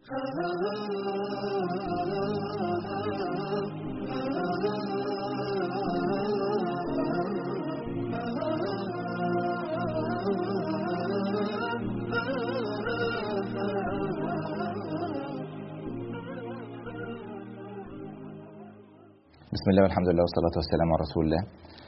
بسم الله والحمد لله والصلاة والسلام على رسول الله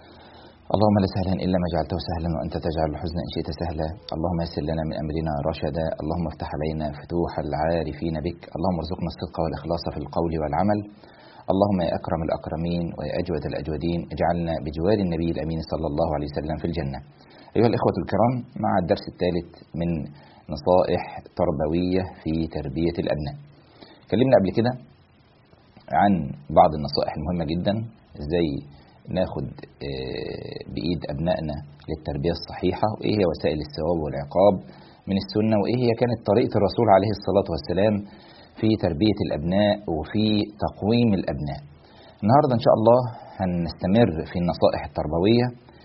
اللهم لا سهلا إلا ما جعلته سهلا وأنت تجعل الحزن إن شئت سهلا اللهم يسر لنا من أمرنا رشدا اللهم افتح علينا فتوح العارفين بك اللهم ارزقنا الصدق والإخلاص في القول والعمل اللهم يا أكرم الأكرمين ويا أجود الأجودين اجعلنا بجوار النبي الأمين صلى الله عليه وسلم في الجنة أيها الإخوة الكرام مع الدرس الثالث من نصائح تربوية في تربية الأبناء اتكلمنا قبل كده عن بعض النصائح المهمة جدا ازاي ناخد بإيد أبنائنا للتربية الصحيحة وإيه هي وسائل الثواب والعقاب من السنة وإيه هي كانت طريقة الرسول عليه الصلاة والسلام في تربية الأبناء وفي تقويم الأبناء النهاردة إن شاء الله هنستمر في النصائح التربوية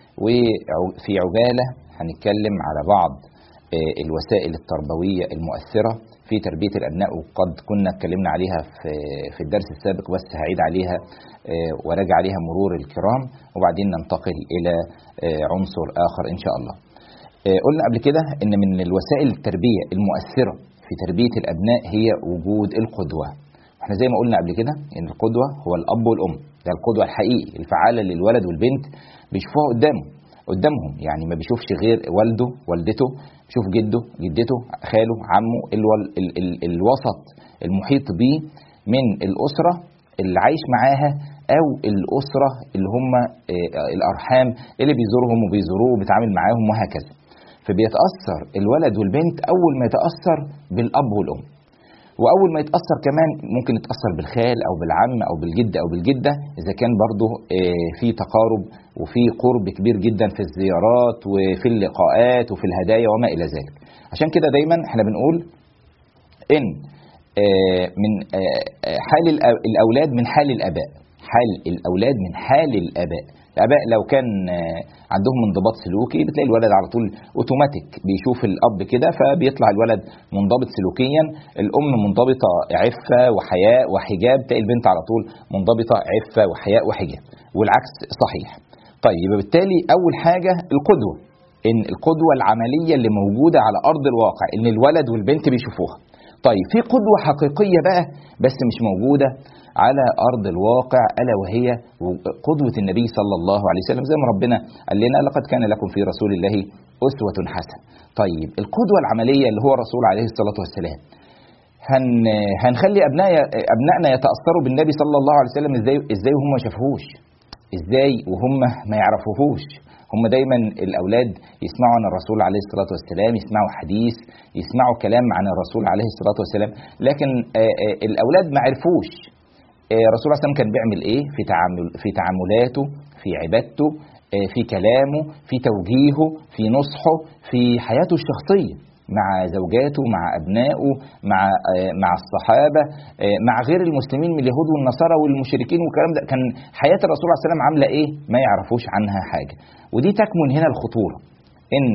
وفي عجالة هنتكلم على بعض الوسائل التربوية المؤثرة في تربية الأبناء وقد كنا اتكلمنا عليها في في الدرس السابق بس هعيد عليها وراجع عليها مرور الكرام وبعدين ننتقل إلى عنصر آخر إن شاء الله. قلنا قبل كده إن من الوسائل التربية المؤثرة في تربية الأبناء هي وجود القدوة. احنا زي ما قلنا قبل كده إن القدوة هو الأب والأم، ده القدوة الحقيقي الفعالة للولد والبنت بيشوفوها قدامه قدامهم يعني ما بيشوفش غير والده والدته بيشوف جده جدته خاله عمه الول ال ال الوسط المحيط بيه من الأسرة اللي عايش معاها أو الأسرة اللي هم الأرحام اللي بيزورهم وبيزوروه وبيتعامل معاهم وهكذا فبيتأثر الولد والبنت أول ما يتأثر بالأب والأم واول ما يتاثر كمان ممكن يتاثر بالخال او بالعم او بالجد او بالجده اذا كان برضه في تقارب وفي قرب كبير جدا في الزيارات وفي اللقاءات وفي الهدايا وما الى ذلك عشان كده دايما احنا بنقول ان من حال الاولاد من حال الاباء حال الاولاد من حال الاباء الاباء لو كان عندهم انضباط سلوكي بتلاقي الولد على طول اوتوماتيك بيشوف الاب كده فبيطلع الولد منضبط سلوكيا الام منضبطه عفه وحياء وحجاب تلاقي البنت على طول منضبطه عفه وحياء وحجاب والعكس صحيح طيب يبقى بالتالي اول حاجه القدوه ان القدوه العمليه اللي موجوده على ارض الواقع ان الولد والبنت بيشوفوها طيب في قدوه حقيقيه بقى بس مش موجوده على ارض الواقع الا وهي قدوه النبي صلى الله عليه وسلم زي ما ربنا قال لنا لقد كان لكم في رسول الله اسوه حسنه. طيب القدوه العمليه اللي هو الرسول عليه الصلاه والسلام هن هنخلي ابناء ابنائنا يتاثروا بالنبي صلى الله عليه وسلم ازاي ازاي وهم ما شافوهوش ازاي وهم ما يعرفوهوش هم دايما الاولاد يسمعوا عن الرسول عليه الصلاه والسلام يسمعوا حديث يسمعوا كلام عن الرسول عليه الصلاه والسلام لكن الاولاد ما عرفوش الرسول عليه الصلاه كان بيعمل ايه في تعامل في تعاملاته في عبادته في كلامه في توجيهه في نصحه في حياته الشخصيه مع زوجاته مع ابنائه مع مع الصحابه مع غير المسلمين من اليهود والنصارى والمشركين والكلام ده كان حياه الرسول عليه السلام عامله ايه ما يعرفوش عنها حاجه ودي تكمن هنا الخطوره ان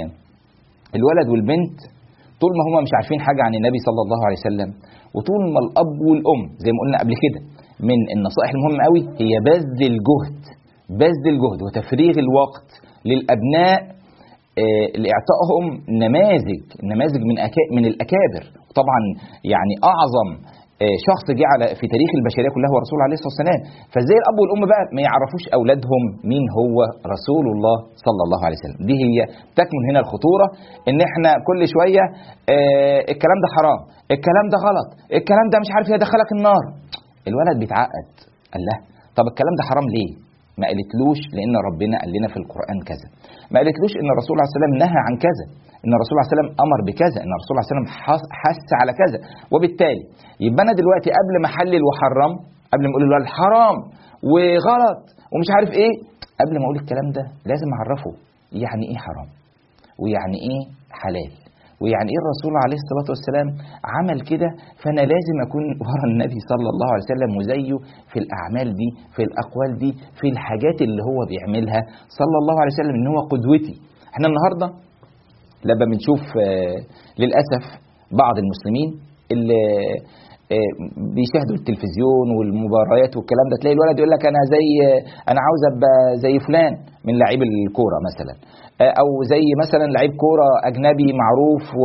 الولد والبنت طول ما هم مش عارفين حاجه عن النبي صلى الله عليه وسلم وطول ما الاب والام زي ما قلنا قبل كده من النصائح المهمه قوي هي بذل الجهد بذل الجهد وتفريغ الوقت للابناء آه لاعطائهم نماذج نماذج من أكا من الاكابر طبعا يعني اعظم آه شخص جه على في تاريخ البشريه كلها هو الرسول عليه الصلاه والسلام فازاي الاب والام بقى ما يعرفوش اولادهم مين هو رسول الله صلى الله عليه وسلم دي هي تكمن هنا الخطوره ان احنا كل شويه آه الكلام ده حرام الكلام ده غلط الكلام ده مش عارف يدخلك النار الولد بيتعقد قال له طب الكلام ده حرام ليه ما قالتلوش لان ربنا قال لنا في القران كذا ما قالتلوش ان الرسول عليه السلام نهى عن كذا ان الرسول عليه السلام امر بكذا ان الرسول عليه السلام حث على كذا وبالتالي يبقى انا دلوقتي قبل ما احلل وحرم قبل ما اقول الولد حرام وغلط ومش عارف ايه قبل ما اقول الكلام ده لازم اعرفه يعني ايه حرام ويعني ايه حلال ويعني ايه الرسول عليه الصلاه والسلام عمل كده فانا لازم اكون ورا النبي صلى الله عليه وسلم وزيه في الاعمال دي في الاقوال دي في الحاجات اللي هو بيعملها صلى الله عليه وسلم ان هو قدوتي احنا النهارده لما بنشوف للاسف بعض المسلمين اللي آه، بيشاهدوا التلفزيون والمباريات والكلام ده تلاقي الولد يقول لك انا زي انا عاوز ابقى زي فلان من لعيب الكوره مثلا آه، او زي مثلا لعيب كوره اجنبي معروف و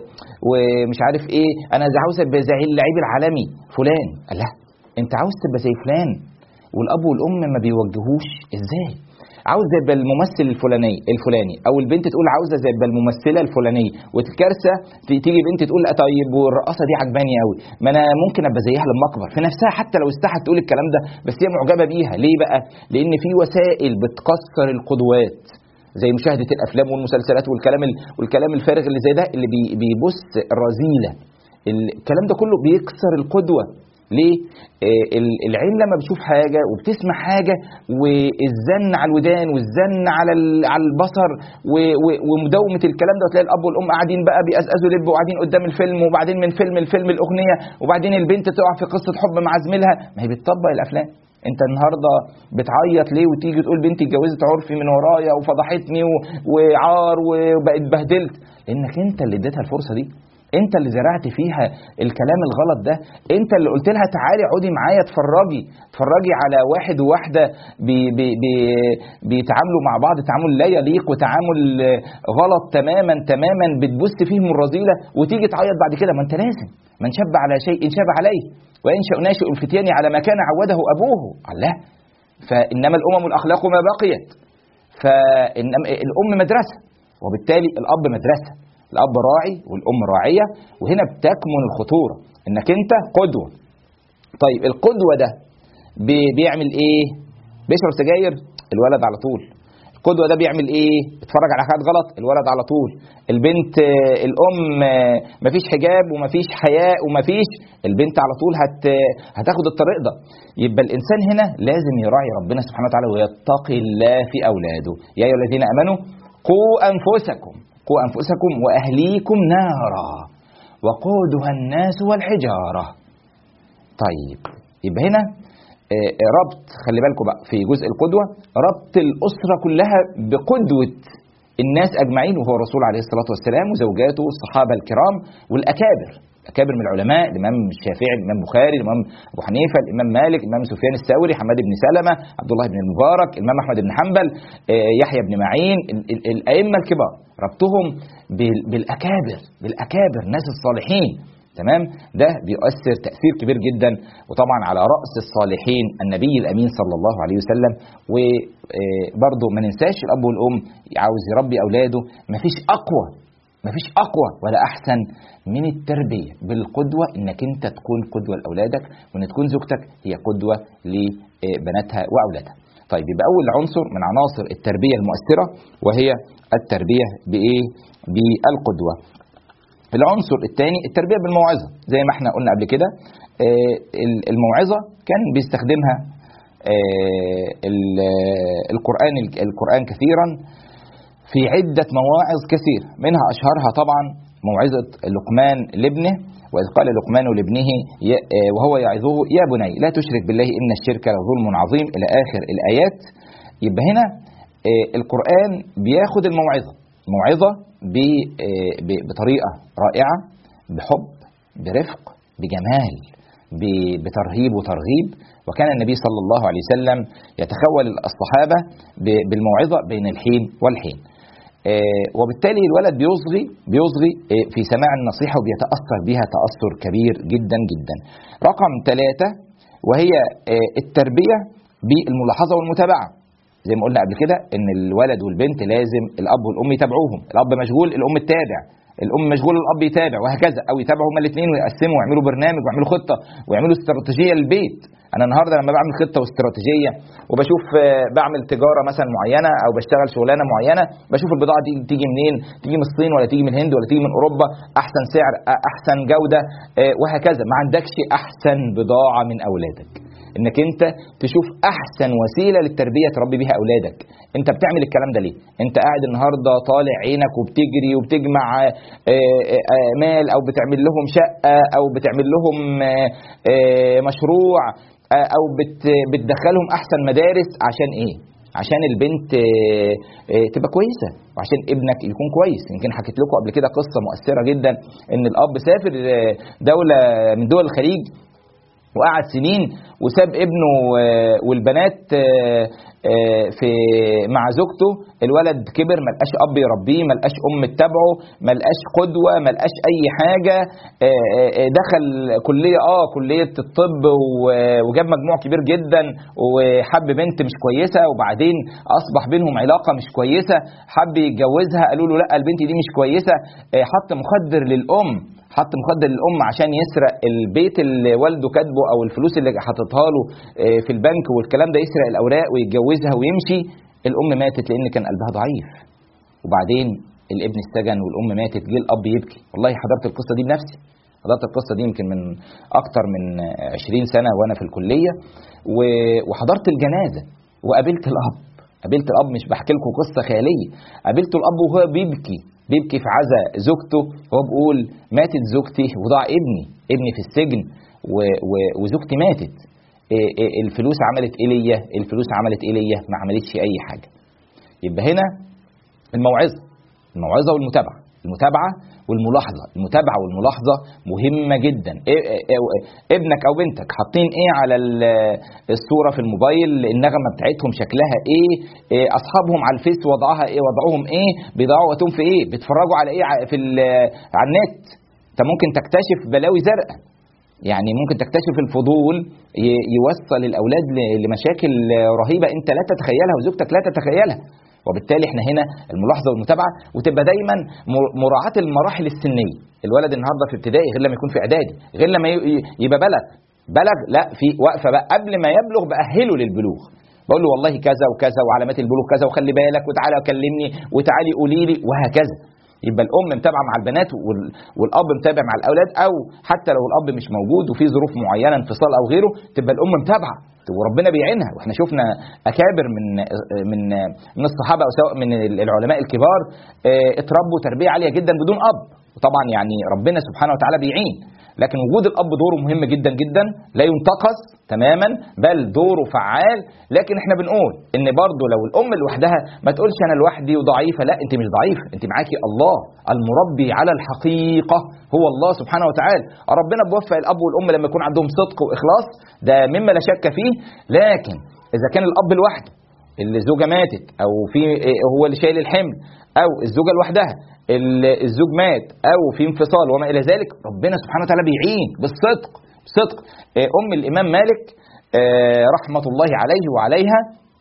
ومش عارف ايه انا عاوز ابقى زي اللعيب العالمي فلان لا انت عاوز تبقى زي فلان والاب والام ما بيوجهوش ازاي عاوز يبقى الممثل الفلاني الفلاني او البنت تقول عاوزه يبقى الممثله الفلانيه والكارثه تيجي بنت تقول لا طيب والرقاصه دي عجباني قوي ما انا ممكن ابقى زيها لما اكبر في نفسها حتى لو استحت تقول الكلام ده بس هي معجبه بيها ليه بقى لان في وسائل بتكسر القدوات زي مشاهده الافلام والمسلسلات والكلام والكلام الفارغ اللي زي ده اللي بيبص الرذيله الكلام ده كله بيكسر القدوه ليه؟ آه العين لما بتشوف حاجه وبتسمع حاجه والزن على الودان والزن على على البصر ومداومه الكلام ده وتلاقي الاب والام قاعدين بقى بيقزقزوا لب وقاعدين قدام الفيلم وبعدين من فيلم الفيلم الاغنيه وبعدين البنت تقع في قصه حب مع زميلها ما هي بتطبق الافلام انت النهارده بتعيط ليه وتيجي تقول بنتي اتجوزت عرفي من ورايا وفضحتني وعار وبقت بهدلت لانك انت اللي اديتها الفرصه دي انت اللي زرعت فيها الكلام الغلط ده انت اللي قلت لها تعالي اقعدي معايا اتفرجي اتفرجي على واحد وواحده بي بي بي بيتعاملوا مع بعض تعامل لا يليق وتعامل غلط تماما تماما بتبث فيهم الرذيله وتيجي تعيط بعد كده ما انت لازم من شب على شيء شاب عليه وينشا ناشئ الفتيان على ما كان عوده ابوه الله فانما الامم الاخلاق ما بقيت فانما الام مدرسه وبالتالي الاب مدرسه الاب راعي والام راعيه وهنا بتكمن الخطوره انك انت قدوه طيب القدوه ده بيعمل ايه بيشرب سجاير الولد على طول القدوه ده بيعمل ايه اتفرج على حاجات غلط الولد على طول البنت الام مفيش حجاب ومفيش حياء ومفيش البنت على طول هت هتاخد الطريق ده يبقى الانسان هنا لازم يراعي ربنا سبحانه وتعالى ويتقي الله في اولاده يا ايها الذين امنوا قوا انفسكم قوا أنفسكم وأهليكم نارا وقودها الناس والحجارة طيب يبقى هنا ربط خلي بالكم بقى في جزء القدوة ربط الأسرة كلها بقدوة الناس أجمعين وهو الرسول عليه الصلاة والسلام وزوجاته والصحابة الكرام والأكابر أكابر من العلماء الإمام الشافعي الإمام البخاري الإمام أبو حنيفة الإمام مالك الإمام سفيان الثوري حماد بن سلمة عبد الله بن المبارك الإمام أحمد بن حنبل يحيى بن معين الأئمة الكبار ربطهم بالاكابر بالاكابر ناس الصالحين تمام ده بيؤثر تاثير كبير جدا وطبعا على راس الصالحين النبي الامين صلى الله عليه وسلم وبرضه ما ننساش الاب والام عاوز يربي اولاده مفيش اقوى مفيش اقوى ولا احسن من التربيه بالقدوه انك انت تكون قدوه لاولادك وان تكون زوجتك هي قدوه لبناتها واولادها طيب يبقى اول عنصر من عناصر التربيه المؤثره وهي التربيه بايه بالقدوه العنصر الثاني التربيه بالموعظه زي ما احنا قلنا قبل كده الموعظه كان بيستخدمها القران القران كثيرا في عده مواعظ كثير منها اشهرها طبعا موعظه لقمان لابنه وإذ قال لقمان لابنه وهو يعظه يا بني لا تشرك بالله إن الشرك لظلم عظيم إلى آخر الآيات يبقى هنا القرآن بياخد الموعظة موعظة بطريقة رائعة بحب برفق بجمال بترهيب وترغيب وكان النبي صلى الله عليه وسلم يتخول الصحابة بالموعظة بين الحين والحين آه وبالتالي الولد بيصغي بيصغي آه في سماع النصيحه وبيتاثر بها تاثر كبير جدا جدا. رقم ثلاثه وهي آه التربيه بالملاحظه والمتابعه. زي ما قلنا قبل كده ان الولد والبنت لازم الاب والام يتابعوهم، الاب مشغول الام تتابع، الام مشغول الاب يتابع وهكذا او يتابعوا هما الاثنين ويقسموا ويعملوا برنامج ويعملوا خطه ويعملوا استراتيجيه للبيت انا النهارده لما بعمل خطه واستراتيجيه وبشوف بعمل تجاره مثلا معينه او بشتغل شغلانه معينه بشوف البضاعه دي تيجي منين تيجي من الصين ولا تيجي من الهند ولا تيجي من اوروبا احسن سعر احسن جوده وهكذا ما عندكش احسن بضاعه من اولادك انك انت تشوف احسن وسيله للتربيه تربي بيها اولادك انت بتعمل الكلام ده ليه انت قاعد النهارده طالع عينك وبتجري وبتجمع مال او بتعمل لهم شقه او بتعمل لهم مشروع او بتدخلهم احسن مدارس عشان ايه عشان البنت آه، آه، تبقى كويسه وعشان ابنك يكون كويس يمكن حكيت لكم قبل كده قصه مؤثره جدا ان الاب سافر آه، دوله من دول الخليج وقعد سنين وساب ابنه آه، والبنات آه، آه، في مع زوجته الولد كبر ما لقاش اب يربيه ما لقاش ام تتابعه ما لقاش قدوه ما لقاش اي حاجه آه، آه، آه، دخل كليه اه كليه الطب و- وجاب مجموع كبير جدا وحب بنت مش كويسه وبعدين اصبح بينهم علاقه مش كويسه حب يتجوزها قالوا له لا البنت دي مش كويسه آه، حط مخدر للام حط مخدر للام عشان يسرق البيت اللي والده كاتبه او الفلوس اللي حاططها له آه، في البنك والكلام ده يسرق الاوراق ويتجوزها ويمشي الام ماتت لان كان قلبها ضعيف وبعدين الابن استجن والام ماتت جه الاب يبكي والله حضرت القصه دي بنفسي حضرت القصه دي يمكن من اكتر من 20 سنه وانا في الكليه و- وحضرت الجنازه وقابلت الاب قابلت الاب مش بحكي لكم قصه خياليه قابلت الاب وهو بيبكي بيبكي في عزا زوجته وهو بيقول ماتت زوجتي وضاع ابني ابني في السجن و و وزوجتي ماتت إيه إيه الفلوس عملت ايه ليا الفلوس عملت ايه ليا ما عملتش اي حاجه يبقى هنا الموعظه الموعظه والمتابعه المتابعه والملاحظه المتابعه والملاحظه مهمه جدا إيه إيه إيه ابنك او بنتك حاطين ايه على ال- الصوره في الموبايل النغمه بتاعتهم شكلها ايه, إيه اصحابهم على الفيس وضعها ايه وضعهم ايه بيضيعوا وقتهم في ايه بيتفرجوا على ايه ع- في ال- على النت انت ممكن تكتشف بلاوي زرقاء يعني ممكن تكتشف الفضول ي- يوصل الاولاد ل- لمشاكل رهيبه انت لا تتخيلها وزوجتك لا تتخيلها وبالتالي احنا هنا الملاحظه والمتابعه وتبقى دايما م- مراعاه المراحل السنيه الولد النهارده في ابتدائي غير لما يكون في اعدادي غير لما ي- ي- يبقى بلغ بلغ لا في وقفه بقى قبل ما يبلغ باهله للبلوغ بقول له والله كذا وكذا وعلامات البلوغ كذا وخلي بالك وتعالى كلمني وتعالي قولي لي وهكذا يبقى الام متابعه مع البنات وال- والاب متابع مع الاولاد او حتى لو الاب مش موجود وفي ظروف معينه انفصال او غيره تبقى الام متابعه وربنا بيعينها واحنا شفنا اكابر من من من الصحابه او سواء من العلماء الكبار اه، اتربوا تربيه عاليه جدا بدون اب وطبعا يعني ربنا سبحانه وتعالى بيعين لكن وجود الاب دوره مهم جدا جدا لا ينتقص تماما بل دوره فعال لكن احنا بنقول ان برضه لو الام لوحدها ما تقولش انا لوحدي وضعيفه لا انت مش ضعيفه انت معاكي الله المربي على الحقيقه هو الله سبحانه وتعالى ربنا بيوفق الاب والام لما يكون عندهم صدق واخلاص ده مما لا شك فيه لكن اذا كان الاب لوحده اللي الزوجه ماتت او في هو اللي شايل الحمل او الزوجه لوحدها ال- الزوج مات او في انفصال وما الى ذلك ربنا سبحانه وتعالى بيعين بالصدق صدق آه، ام الامام مالك آه، رحمه الله عليه وعليها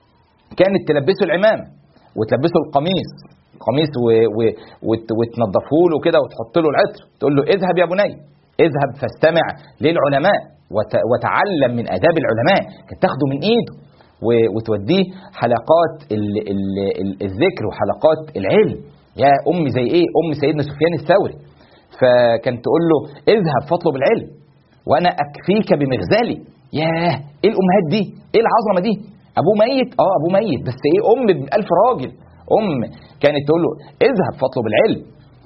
كانت تلبسه العمامه وتلبسه القميص قميص و... و... وت... وتنضفه له كده وتحط له العطر تقول له اذهب يا بني اذهب فاستمع للعلماء وت... وتعلم من اداب العلماء كانت تاخده من ايده و... وتوديه حلقات ال... ال... ال... الذكر وحلقات العلم يا امي زي ايه ام سيدنا سفيان الثوري فكانت تقول له اذهب فاطلب العلم وانا اكفيك بمغزلي ياه ايه الامهات دي ايه العظمه دي ابوه ميت اه ابوه ميت بس ايه ام بألف راجل ام كانت تقول له اذهب فاطلب العلم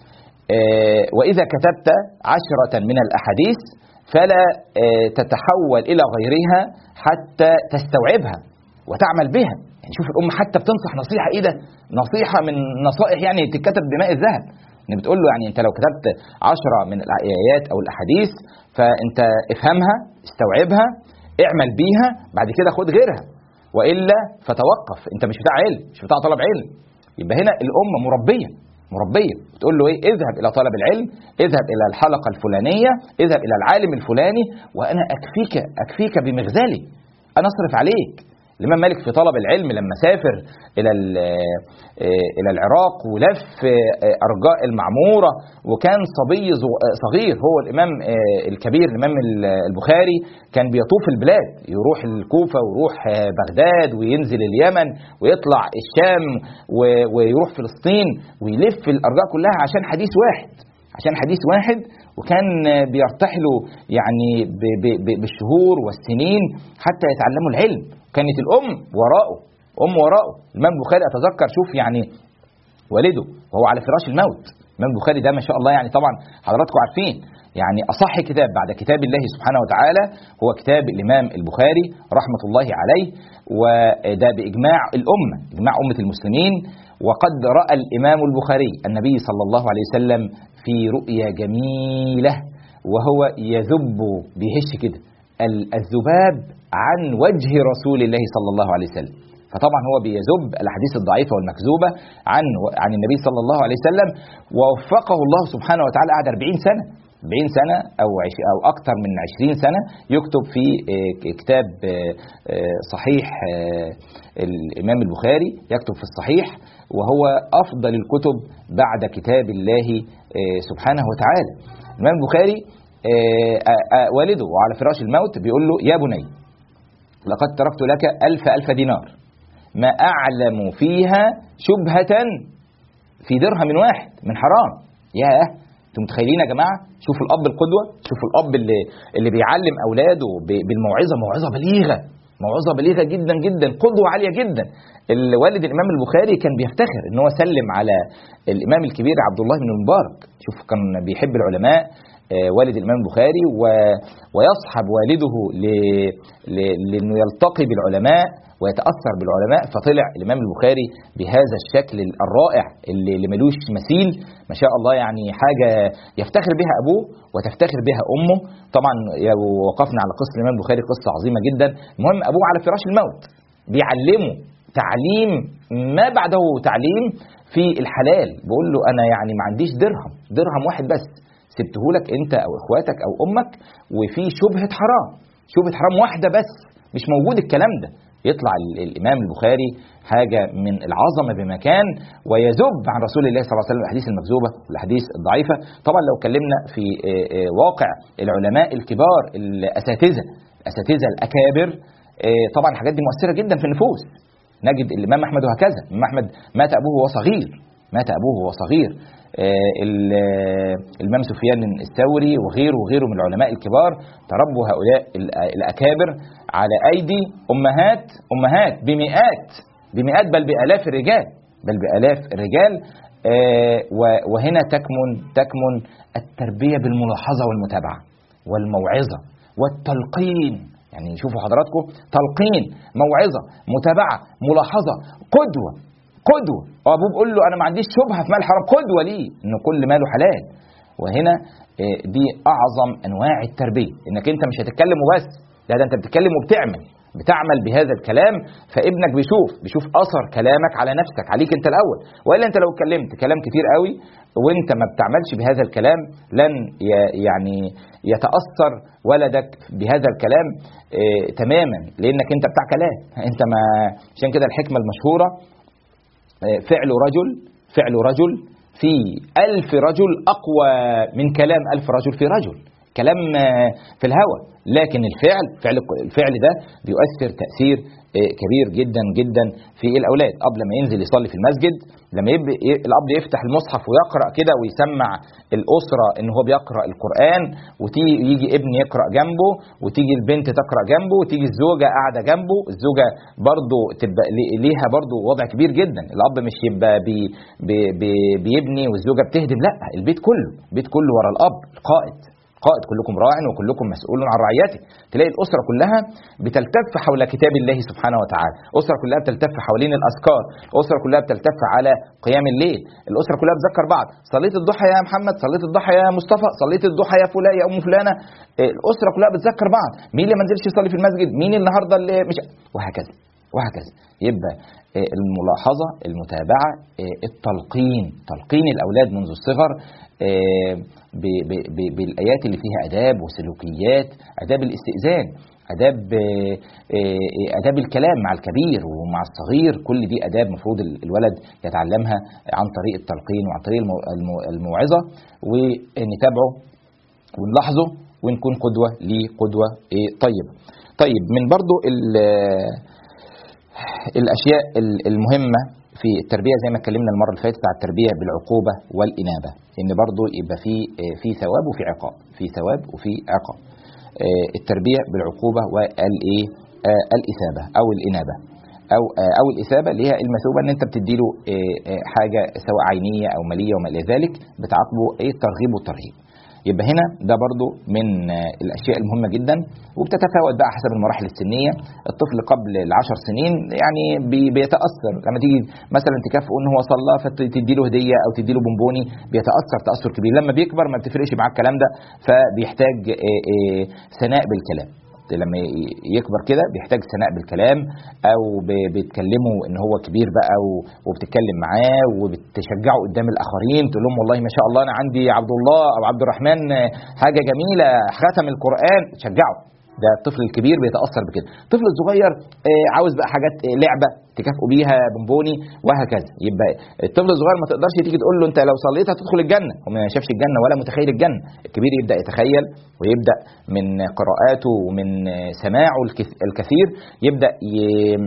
آه واذا كتبت عشره من الاحاديث فلا آه تتحول الى غيرها حتى تستوعبها وتعمل بها يعني شوف الام حتى بتنصح نصيحه ايه ده نصيحه من نصائح يعني تتكتب بماء الذهب ان بتقول له يعني انت لو كتبت عشرة من الايات او الاحاديث فانت افهمها استوعبها اعمل بيها بعد كده خد غيرها والا فتوقف انت مش بتاع علم مش بتاع طلب علم يبقى هنا الام مربيه مربيه بتقول له ايه اذهب الى طلب العلم اذهب الى الحلقه الفلانيه اذهب الى العالم الفلاني وانا اكفيك اكفيك بمغزلي انا اصرف عليك الامام مالك في طلب العلم لما سافر الى الى العراق ولف ارجاء المعموره وكان صبي صغير هو الامام الكبير الامام البخاري كان بيطوف البلاد يروح الكوفه ويروح بغداد وينزل اليمن ويطلع الشام ويروح فلسطين ويلف الارجاء كلها عشان حديث واحد عشان حديث واحد وكان بيرتحلوا يعني بالشهور والسنين حتى يتعلموا العلم كانت الام وراءه ام وراءه الامام البخاري اتذكر شوف يعني والده وهو على فراش الموت الامام البخاري ده ما شاء الله يعني طبعا حضراتكم عارفين يعني أصح كتاب بعد كتاب الله سبحانه وتعالى هو كتاب الإمام البخاري رحمة الله عليه وده بإجماع الأمة إجماع أمة المسلمين وقد رأى الإمام البخاري النبي صلى الله عليه وسلم في رؤيا جميلة وهو يذب بيهش كده ال- الذباب عن وجه رسول الله صلى الله عليه وسلم فطبعا هو بيذب الاحاديث الضعيفه والمكذوبه عن عن النبي صلى الله عليه وسلم ووفقه الله سبحانه وتعالى قعد 40 سنه 40 سنه او عش او اكثر من 20 سنه يكتب في آه، كتاب آه، آه، صحيح آه، الامام البخاري يكتب في الصحيح وهو افضل الكتب بعد كتاب الله آه، سبحانه وتعالى الامام البخاري آه، آه، آه، والده وعلى فراش الموت بيقول له يا بني لقد تركت لك ألف ألف دينار ما أعلم فيها شبهة في درهم واحد من حرام ياه انتوا متخيلين يا جماعه شوفوا الاب القدوه شوفوا الاب اللي اللي بيعلم اولاده ب- بالموعظه موعظه بليغه موعظه بليغه جدا جدا قدوه عاليه جدا الوالد الامام البخاري كان بيفتخر ان هو سلم على الامام الكبير عبد الله بن المبارك شوف كان بيحب العلماء آه، والد الامام البخاري و... ويصحب والده ل... ل... لانه يلتقي بالعلماء ويتاثر بالعلماء فطلع الامام البخاري بهذا الشكل الرائع اللي اللي ملوش مثيل ما شاء الله يعني حاجه يفتخر بها ابوه وتفتخر بها امه طبعا يا- وقفنا على قصه الامام البخاري قصه عظيمه جدا المهم ابوه على فراش الموت بيعلمه تعليم ما بعده تعليم في الحلال بقول له انا يعني ما عنديش درهم درهم واحد بس سبته لك انت او اخواتك او امك وفي شبهه حرام شبهه حرام واحده بس مش موجود الكلام ده يطلع ال- الامام البخاري حاجه من العظمه بمكان ويذب عن رسول الله صلى الله عليه وسلم الاحاديث المكذوبه والاحاديث الضعيفه طبعا لو اتكلمنا في آه، آه، واقع العلماء الكبار الاساتذه الاساتذه الاكابر آه، طبعا الحاجات دي مؤثره جدا في النفوس نجد الامام احمد وهكذا الامام احمد مات ابوه وهو صغير مات ابوه وهو صغير آه، ال- آه، الامام سفيان الثوري وغيره وغيره من العلماء الكبار تربوا هؤلاء ال- الاكابر على ايدي امهات امهات بمئات بمئات بل بالاف الرجال بل بالاف الرجال آه، و- وهنا تكمن تكمن التربيه بالملاحظه والمتابعه والموعظه والتلقين يعني شوفوا حضراتكم تلقين موعظه متابعه ملاحظه قدوه قدوه وابوه بيقول له انا ما عنديش شبهه في مال حرام قدوه ليه ان كل ماله حلال وهنا آه، دي اعظم انواع التربيه انك انت مش هتتكلم وبس لا ده انت بتتكلم وبتعمل بتعمل بهذا الكلام فابنك بيشوف بيشوف اثر كلامك على نفسك عليك انت الاول والا انت لو اتكلمت كلام كتير قوي وانت ما بتعملش بهذا الكلام لن ي- يعني يتاثر ولدك بهذا الكلام آه تماما لانك انت بتاع كلام انت ما عشان كده الحكمه المشهوره آه، فعل رجل فعل رجل في ألف رجل أقوى من كلام ألف رجل في رجل كلام آه، في الهوى لكن الفعل فعل الفعل ده بيؤثر تأثير آه، كبير جدا جدا في الأولاد قبل ما ينزل يصلي في المسجد لما يب... ي- الأب يفتح المصحف ويقرأ كده ويسمع الأسرة إن هو بيقرأ القرآن وتيجي يجي ابن يقرأ جنبه وتيجي البنت تقرأ جنبه وتيجي الزوجة قاعدة جنبه الزوجة برضه تبقى لي- ليها برضه وضع كبير جدا الأب مش يبقى بي... بي... بي... بيبني والزوجة بتهدم لا البيت كله البيت كله ورا الأب القائد قائد كلكم راع وكلكم مسؤول عن رعيته تلاقي الأسرة كلها بتلتف حول كتاب الله سبحانه وتعالى الأسرة كلها بتلتف حوالين الأذكار الأسرة كلها بتلتف على قيام الليل الأسرة كلها بتذكر بعض صليت الضحى يا محمد صليت الضحى يا مصطفى صليت الضحى يا فلان يا أم فلانة إيه، الأسرة كلها بتذكر بعض مين اللي ما نزلش يصلي في المسجد مين النهاردة اللي مش وهكذا وهكذا يبقى آه، الملاحظة المتابعة آه، التلقين تلقين الأولاد منذ الصغر آه، ب- ب- ب- بالآيات اللي فيها آداب وسلوكيات آداب الاستئذان آداب آه، آه، آداب الكلام مع الكبير ومع الصغير كل دي آداب مفروض ال- الولد يتعلمها عن طريق التلقين وعن طريق المو- المو- الموعظة ونتابعه ونلاحظه ونكون قدوة ليه قدوة إيه، طيبة طيب من برضو ال- الاشياء ال- المهمه في التربيه زي ما اتكلمنا المره اللي فاتت على التربيه بالعقوبه والانابه ان برضو يبقى في آه، في ثواب وفي عقاب في ثواب وفي عقاب آه، التربيه بالعقوبه والايه آه، الاثابه او الانابه او آه، او الاثابه اللي هي المثوبه ان انت بتديله آه، آه، حاجه سواء عينيه او ماليه وما الى ذلك بتعاقبه ايه الترغيب والترهيب يبقى هنا ده برضو من آه، الاشياء المهمه جدا وبتتفاوت بقى حسب المراحل السنيه الطفل قبل العشر سنين يعني بي- بيتاثر لما تيجي مثلا تكافئه ان هو صلى فتدي له هديه او تدي له بونبوني بيتاثر تاثر كبير لما بيكبر ما بتفرقش معاه الكلام ده فبيحتاج آه، آه، ثناء بالكلام لما ي- يكبر كده بيحتاج ثناء بالكلام او ب- بتكلمه ان هو كبير بقى و- وبتتكلم معاه وبتشجعه قدام الاخرين تقول لهم والله ما شاء الله انا عندي عبد الله او عبد الرحمن آه، حاجه جميله ختم القران تشجعه ده الطفل الكبير بيتاثر بكده الطفل الصغير آه، عاوز بقى حاجات آه، لعبه تكافئه بيها بونبوني وهكذا يبقى الطفل الصغير ما تقدرش تيجي تقول له انت لو صليت هتدخل الجنه هو ما شافش الجنه ولا متخيل الجنه الكبير يبدا يتخيل ويبدا من قراءاته ومن آه، سماعه الكث- الكثير يبدا ي...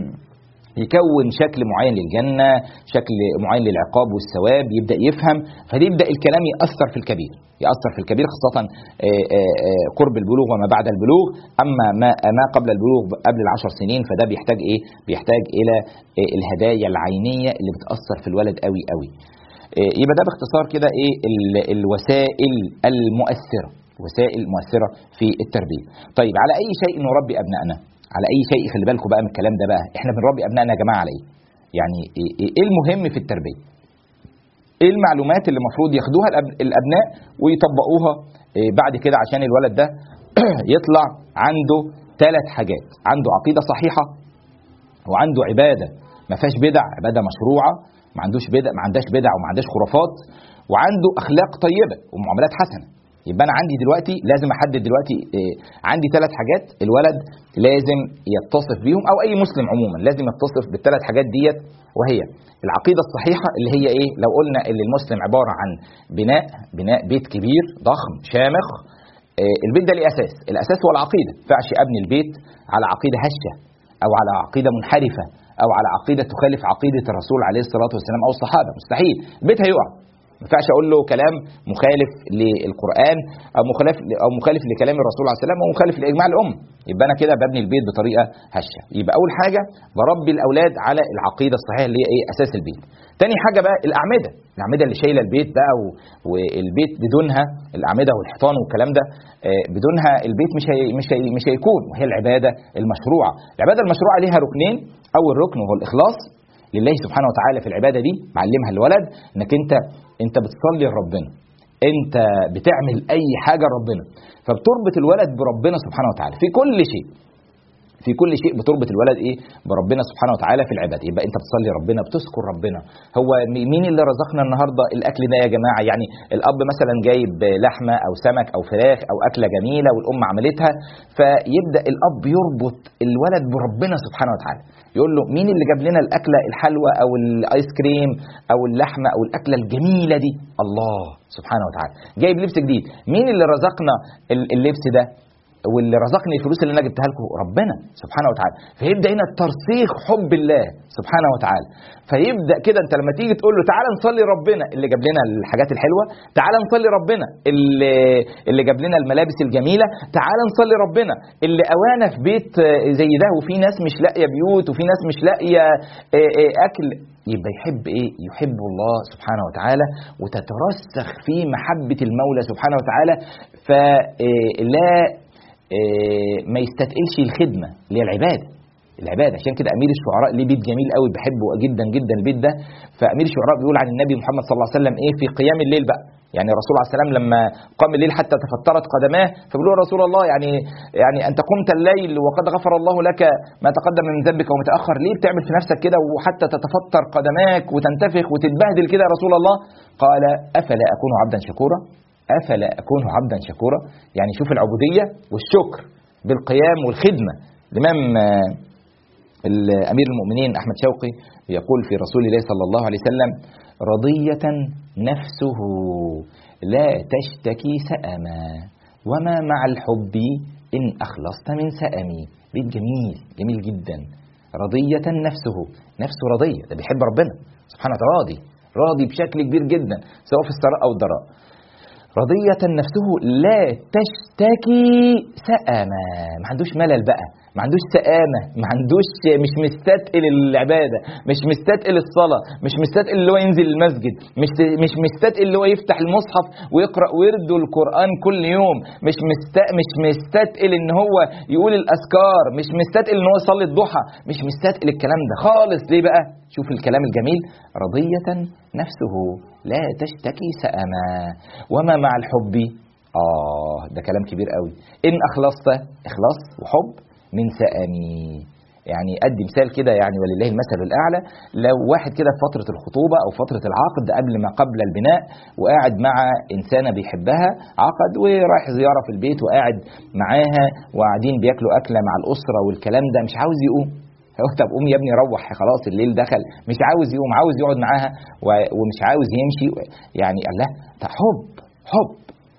يكون شكل معين للجنة شكل معين للعقاب والثواب يبدأ يفهم فيبدأ الكلام يأثر في الكبير يأثر في الكبير خاصة آه، آه، آه، قرب البلوغ وما بعد البلوغ أما ما, ما قبل البلوغ قبل العشر سنين فده بيحتاج إيه بيحتاج إلى آه، الهدايا العينية اللي بتأثر في الولد قوي قوي آه، يبقى ده باختصار كده إيه ال- الوسائل المؤثرة وسائل مؤثرة في التربية طيب على أي شيء نربي أبنائنا على اي شيء خلي بالكم بقى من الكلام ده بقى احنا بنربي ابنائنا يا جماعه على ايه يعني ايه إيه- إيه المهم في التربيه ايه المعلومات اللي المفروض ياخدوها الأب- الابناء ويطبقوها إيه بعد كده عشان الولد ده يطلع عنده ثلاث حاجات عنده عقيده صحيحه وعنده عباده ما فيهاش بدع عباده مشروعه ما عندوش بدع ما عندهاش بدع وما عندهاش خرافات وعنده اخلاق طيبه ومعاملات حسنه يبقى انا عندي دلوقتي لازم احدد دلوقتي إيه عندي ثلاث حاجات الولد لازم يتصف بيهم او اي مسلم عموما لازم يتصف بالثلاث حاجات ديت وهي العقيده الصحيحه اللي هي ايه لو قلنا ان المسلم عباره عن بناء بناء بيت كبير ضخم شامخ آه، البيت ده ليه اساس الاساس هو العقيده ما ينفعش ابني البيت على عقيده هشه او على عقيده منحرفه او على عقيده تخالف عقيده الرسول عليه الصلاه والسلام او الصحابه مستحيل البيت هيقع ما ينفعش اقول له كلام مخالف للقران او مخالف او مخالف لكلام الرسول عليه السلام او مخالف لاجماع الامه يبقى انا كده ببني البيت بطريقه هشه يبقى اول حاجه بربي الاولاد على العقيده الصحيحه اللي هي ايه اساس البيت تاني حاجه بقى الاعمده الاعمده اللي شايله البيت بقى و... والبيت بدونها الاعمده والحيطان والكلام ده آه، بدونها البيت مش هي... مش هي... مش هيكون وهي العباده المشروعه العباده المشروعه ليها ركنين اول ركن وهو الاخلاص لله سبحانه وتعالى في العباده دي معلمها الولد انك انت انت بتصلي لربنا انت بتعمل اي حاجه لربنا فبتربط الولد بربنا سبحانه وتعالى في كل شيء في كل شيء بتربط الولد ايه بربنا سبحانه وتعالى في العباده يبقى انت بتصلي ربنا بتذكر ربنا هو م- مين اللي رزقنا النهارده الاكل ده يا جماعه يعني الاب مثلا جايب لحمه او سمك او فراخ او اكله جميله والام عملتها فيبدا الاب يربط الولد بربنا سبحانه وتعالى يقول له مين اللي جاب لنا الاكله الحلوه او الايس كريم او اللحمه او الاكله الجميله دي الله سبحانه وتعالى جايب لبس جديد مين اللي رزقنا ال- اللبس ده واللي رزقني الفلوس اللي انا جبتها لكم ربنا سبحانه وتعالى فيبدا هنا ترسيخ حب الله سبحانه وتعالى فيبدا كده انت لما تيجي تقول له تعالى نصلي ربنا اللي جاب لنا الحاجات الحلوه تعالى نصلي ربنا اللي اللي جاب لنا الملابس الجميله تعالى نصلي ربنا اللي اوانا في بيت آه، زي ده وفي ناس مش لاقيه بيوت وفي ناس مش لاقيه آه، آه، اكل يبقى يحب ايه يحب الله سبحانه وتعالى وتترسخ في محبه المولى سبحانه وتعالى فلا آه، ما يستثقلش الخدمه اللي هي العباده العباده عشان كده امير الشعراء ليه بيت جميل قوي بحبه جدا جدا البيت ده فامير الشعراء بيقول عن النبي محمد صلى الله عليه وسلم ايه في قيام الليل بقى يعني الرسول عليه السلام لما قام الليل حتى تفطرت قدماه فبيقول له يا رسول الله يعني يعني انت قمت الليل وقد غفر الله لك ما تقدم من ذنبك وما تاخر ليه بتعمل في نفسك كده وحتى تتفطر قدماك وتنتفخ وتتبهدل كده يا رسول الله قال افلا اكون عبدا شكورا افلا اكون عبدا شكورا يعني شوف العبوديه والشكر بالقيام والخدمه الامام آه، امير المؤمنين احمد شوقي يقول في رسول الله صلى الله عليه وسلم رضيه نفسه لا تشتكي سأما وما مع الحب ان اخلصت من سأمي بيت جميل جميل جدا رضية نفسه نفسه رضية ده بيحب ربنا سبحانه وتعالى راضي راضي بشكل كبير جدا سواء في السراء او الضراء رضية نفسه لا تشتكي سأما ما عندوش ملل بقى ما عندوش سآمة ما عندوش مش مستثقل العبادة مش مستثقل الصلاة مش مستثقل اللي هو ينزل المسجد مش مش مستثقل اللي هو يفتح المصحف ويقرأ ورده القرآن كل يوم مش مست مش مستثقل ان هو يقول الأذكار مش مستثقل ان هو يصلي الضحى مش مستثقل الكلام ده خالص ليه بقى شوف الكلام الجميل رضية نفسه لا تشتكي سأما وما مع الحب آه ده كلام كبير قوي إن أخلصت إخلاص وحب من سأمي يعني أدي مثال كده يعني ولله المثل الأعلى لو واحد كده في فترة الخطوبة أو فترة العقد قبل ما قبل البناء وقاعد مع إنسانة بيحبها عقد ورايح زيارة في البيت وقاعد معاها وقاعدين بياكلوا أكلة مع الأسرة والكلام ده مش عاوز يقوم هو طب قوم يا ابني روح خلاص الليل دخل مش عاوز يقوم عاوز يقعد معاها ومش عاوز يمشي يعني قال لها حب حب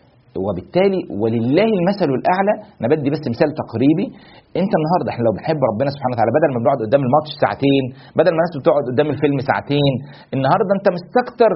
وبالتالي ولله المثل الاعلى انا بدي بس مثال تقريبي انت النهارده احنا لو بنحب ربنا سبحانه وتعالى بدل ما بنقعد قدام الماتش ساعتين بدل ما الناس بتقعد قدام الفيلم ساعتين النهارده انت مستكتر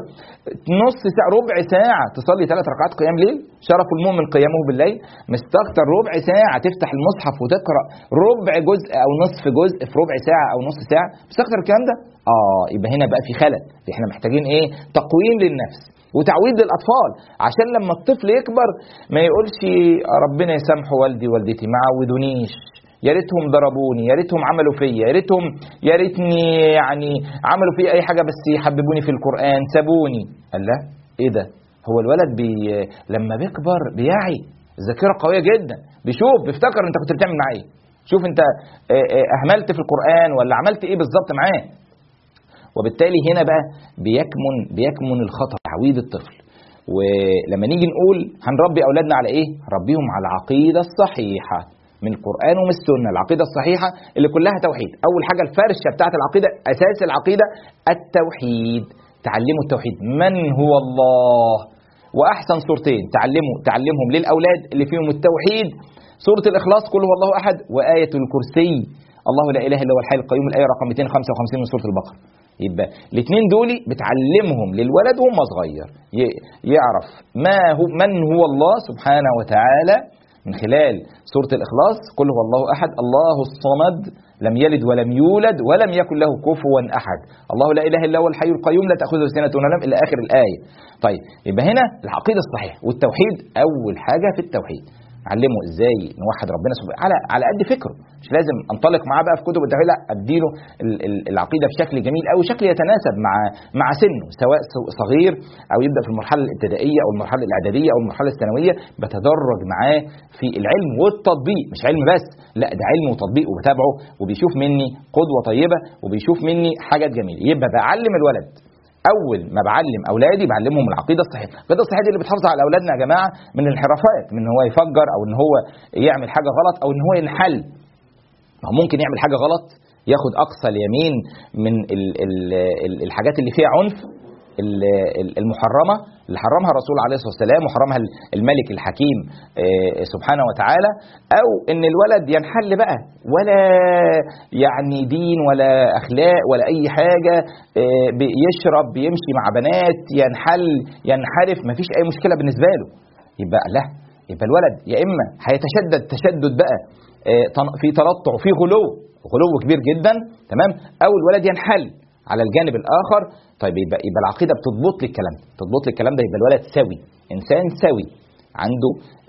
نص ساعه ربع ساعه تصلي ثلاث ركعات قيام ليل شرف المؤمن قيامه بالليل مستكتر ربع ساعه تفتح المصحف وتقرا ربع جزء او نصف جزء في ربع ساعه او نص ساعه مستكتر الكلام ده اه يبقى هنا بقى في خلل احنا محتاجين ايه تقويم للنفس وتعويض للاطفال عشان لما الطفل يكبر ما يقولش ربنا يسامحه والدي والدتي ما عودونيش يا ريتهم ضربوني يا ريتهم عملوا فيا يا ريتهم يا ريتني يعني عملوا فيا اي حاجه بس يحببوني في القران سابوني قال لا ايه ده هو الولد بي لما بيكبر بيعي الذاكره قويه جدا بيشوف بيفتكر انت كنت بتعمل معاه ايه شوف انت اهملت في القران ولا عملت ايه بالظبط معاه وبالتالي هنا بقى بيكمن بيكمن الخطر تعويض الطفل ولما نيجي نقول هنربي اولادنا على ايه هنربيهم على العقيده الصحيحه من القران ومن السنه العقيده الصحيحه اللي كلها توحيد اول حاجه الفرشه بتاعه العقيده اساس العقيده التوحيد تعلموا التوحيد من هو الله واحسن صورتين تعلموا تعلمهم للاولاد اللي فيهم التوحيد سوره الاخلاص قل هو الله احد وايه الكرسي الله لا اله الا هو الحي القيوم الايه رقم 255 من سوره البقره يبقى الاثنين دول بتعلمهم للولد وهم صغير يعرف ما هو من هو الله سبحانه وتعالى من خلال سورة الإخلاص قل هو الله أحد الله الصمد لم يلد ولم يولد ولم يكن له كفوا أحد الله لا إله إلا هو الحي القيوم لا تأخذه سنة ولا نوم إلى آخر الآية طيب يبقى هنا العقيدة الصحيحة والتوحيد أول حاجة في التوحيد علمه ازاي نوحد ربنا سبحانه على على قد فكره مش لازم انطلق معاه بقى في كتب التوحيد لا اديله العقيده بشكل جميل قوي شكل يتناسب مع مع سنه سواء صغير او يبدا في المرحله الابتدائيه او المرحله الاعداديه او المرحله الثانويه بتدرج معاه في العلم والتطبيق مش علم بس لا ده علم وتطبيق وبتابعه وبيشوف مني قدوه طيبه وبيشوف مني حاجات جميله يبقى بعلم الولد اول ما بعلم اولادي بعلمهم العقيده الصحيحه العقيده الصحيحه دي اللي بتحافظ على اولادنا يا جماعه من الانحرافات من ان هو يفجر او ان هو يعمل حاجه غلط او ان هو ينحل ما هو ممكن يعمل حاجه غلط ياخد اقصى اليمين من ال ال ال الحاجات اللي فيها عنف المحرمه اللي حرمها الرسول عليه الصلاه والسلام وحرمها الملك الحكيم سبحانه وتعالى او ان الولد ينحل بقى ولا يعني دين ولا اخلاق ولا اي حاجه يشرب يمشي مع بنات ينحل ينحرف ما فيش اي مشكله بالنسبه له يبقى لا يبقى الولد يا اما هيتشدد تشدد بقى في تنطع في غلو غلو كبير جدا تمام او الولد ينحل على الجانب الاخر طيب يبقى يبقى العقيده بتضبط لي الكلام ده تضبط لي الكلام ده يبقى الولد سوي انسان سوي عنده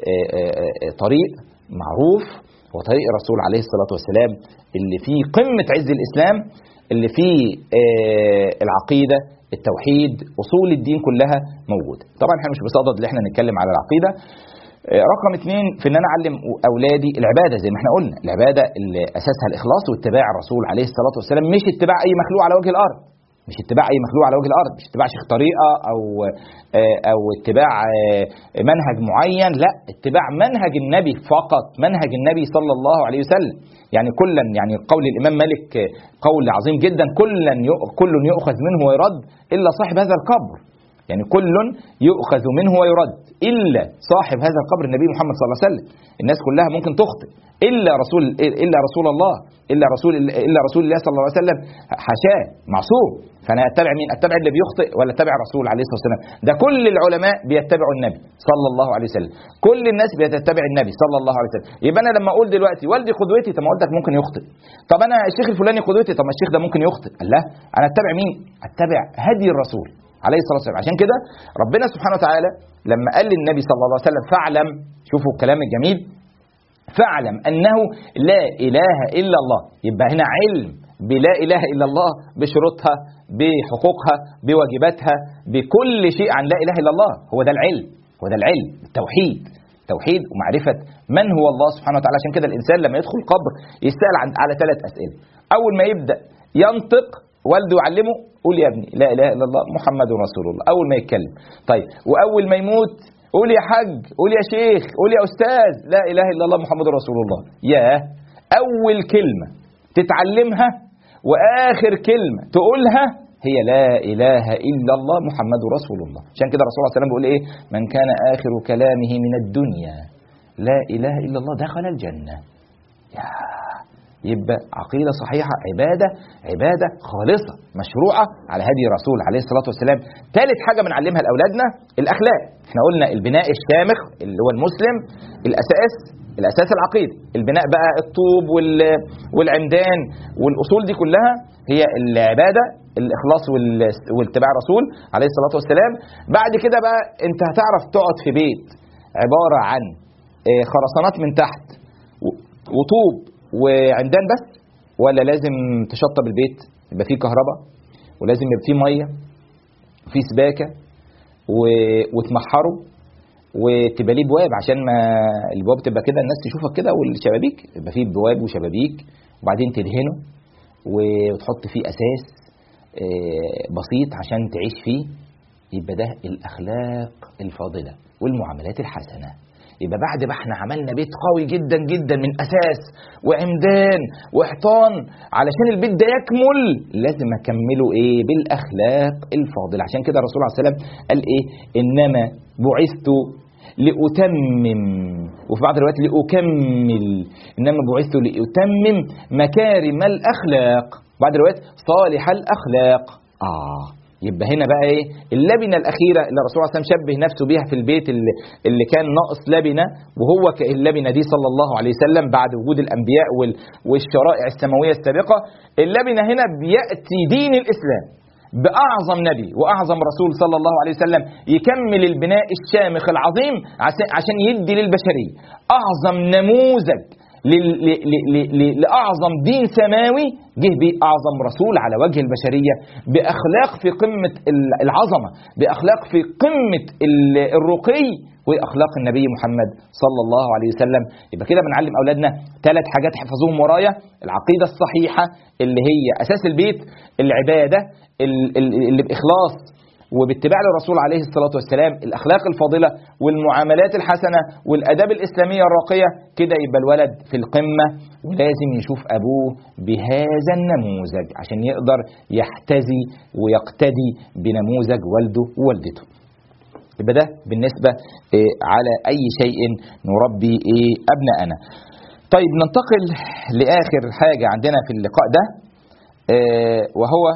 طريق معروف هو طريق الرسول عليه الصلاه والسلام اللي فيه قمه عز الاسلام اللي فيه العقيده التوحيد اصول الدين كلها موجوده طبعا احنا مش بصدد ان احنا نتكلم على العقيده رقم اثنين في ان انا اعلم اولادي العباده زي ما احنا قلنا العباده اللي اساسها الاخلاص واتباع الرسول عليه الصلاه والسلام مش اتباع اي مخلوق على وجه الارض مش اتباع اي مخلوق على وجه الارض مش اتباع شيخ طريقه او او اتباع منهج معين لا اتباع منهج النبي فقط منهج النبي صلى الله عليه وسلم يعني كلا يعني قول الامام مالك قول عظيم جدا كلا كل يؤخذ منه ويرد الا صاحب هذا القبر يعني كل يؤخذ منه ويرد الا صاحب هذا القبر النبي محمد صلى الله عليه وسلم الناس كلها ممكن تخطئ الا رسول الا رسول الله الا رسول الا رسول الله صلى الله عليه وسلم حاشاه معصوم فانا اتبع مين؟ اتبع اللي بيخطئ ولا اتبع الرسول عليه الصلاه والسلام؟ ده كل العلماء بيتبعوا النبي صلى الله عليه وسلم، كل الناس بتتبع النبي صلى الله عليه وسلم، يبقى انا لما اقول دلوقتي والدي قدوتي طب ما والدك ممكن يخطئ. طب انا الشيخ الفلاني قدوتي طب ما الشيخ ده ممكن يخطئ، قال لا انا اتبع مين؟ اتبع هدي الرسول عليه الصلاه والسلام، عشان كده ربنا سبحانه وتعالى لما قال للنبي صلى الله عليه وسلم فاعلم شوفوا الكلام الجميل فاعلم انه لا اله الا الله يبقى هنا علم بلا اله الا الله بشروطها بحقوقها بواجباتها بكل شيء عن لا اله الا الله هو ده العلم هو ده العلم التوحيد توحيد ومعرفة من هو الله سبحانه وتعالى عشان كده الإنسان لما يدخل القبر يسأل عن على ثلاث أسئلة أول ما يبدأ ينطق والده يعلمه قول يا ابني لا إله إلا الله محمد رسول الله أول ما يتكلم طيب وأول ما يموت قول يا حج قول يا شيخ قول يا أستاذ لا إله إلا الله محمد رسول الله ياه أول كلمة تتعلمها واخر كلمه تقولها هي لا اله الا الله محمد رسول الله عشان كده الرسول صلى الله عليه وسلم بيقول ايه من كان اخر كلامه من الدنيا لا اله الا الله دخل الجنه يا يبقى عقيده صحيحه عباده عباده خالصه مشروعه على هدي رسول عليه الصلاه والسلام ثالث حاجه بنعلمها لاولادنا الاخلاق احنا قلنا البناء الشامخ اللي هو المسلم الاساس الاساس العقيده البناء بقى الطوب والعمدان والاصول دي كلها هي العباده الاخلاص واتباع الرسول عليه الصلاه والسلام بعد كده بقى انت هتعرف تقعد في بيت عباره عن خرسانات من تحت وطوب وعمدان بس ولا لازم تشطب البيت يبقى فيه كهرباء ولازم يبقى فيه ميه وفيه سباكه وتمحره وتبقى ليه بواب عشان ما البواب تبقى كده الناس تشوفك كده والشبابيك يبقى فيه بواب وشبابيك وبعدين تدهنه وتحط فيه اساس بسيط عشان تعيش فيه يبقى ده الاخلاق الفاضله والمعاملات الحسنه يبقى بعد ما احنا عملنا بيت قوي جدا جدا من اساس وعمدان وحيطان علشان البيت ده يكمل لازم اكمله ايه بالاخلاق الفاضله عشان كده الرسول عليه الصلاه والسلام قال ايه انما بعثت لأتمم وفي بعض الروايات لأكمل إنما بعثت لأتمم مكارم الأخلاق بعض الروايات صالح الأخلاق آه يبقى هنا بقى ايه اللبنه الاخيره اللي الرسول صلى الله عليه وسلم شبه نفسه بيها في البيت اللي, اللي كان ناقص لبنه وهو اللبنه دي صلى الله عليه وسلم بعد وجود الانبياء والشرائع السماويه السابقه اللبنه هنا بياتي دين الاسلام باعظم نبي واعظم رسول صلى الله عليه وسلم يكمل البناء الشامخ العظيم عشان يدي للبشريه اعظم نموذج لاعظم دين سماوي جه به اعظم رسول على وجه البشريه باخلاق في قمه العظمه باخلاق في قمه الرقي واخلاق النبي محمد صلى الله عليه وسلم يبقى كده بنعلم اولادنا ثلاث حاجات احفظوهم ورايا العقيده الصحيحه اللي هي اساس البيت العباده اللي باخلاص وباتباع للرسول عليه الصلاة والسلام الأخلاق الفاضلة والمعاملات الحسنة والأداب الإسلامية الراقية كده يبقى الولد في القمة ولازم يشوف أبوه بهذا النموذج عشان يقدر يحتذي ويقتدي بنموذج والده ووالدته يبقى ده بالنسبة على أي شيء نربي أبناءنا طيب ننتقل لآخر حاجة عندنا في اللقاء ده وهو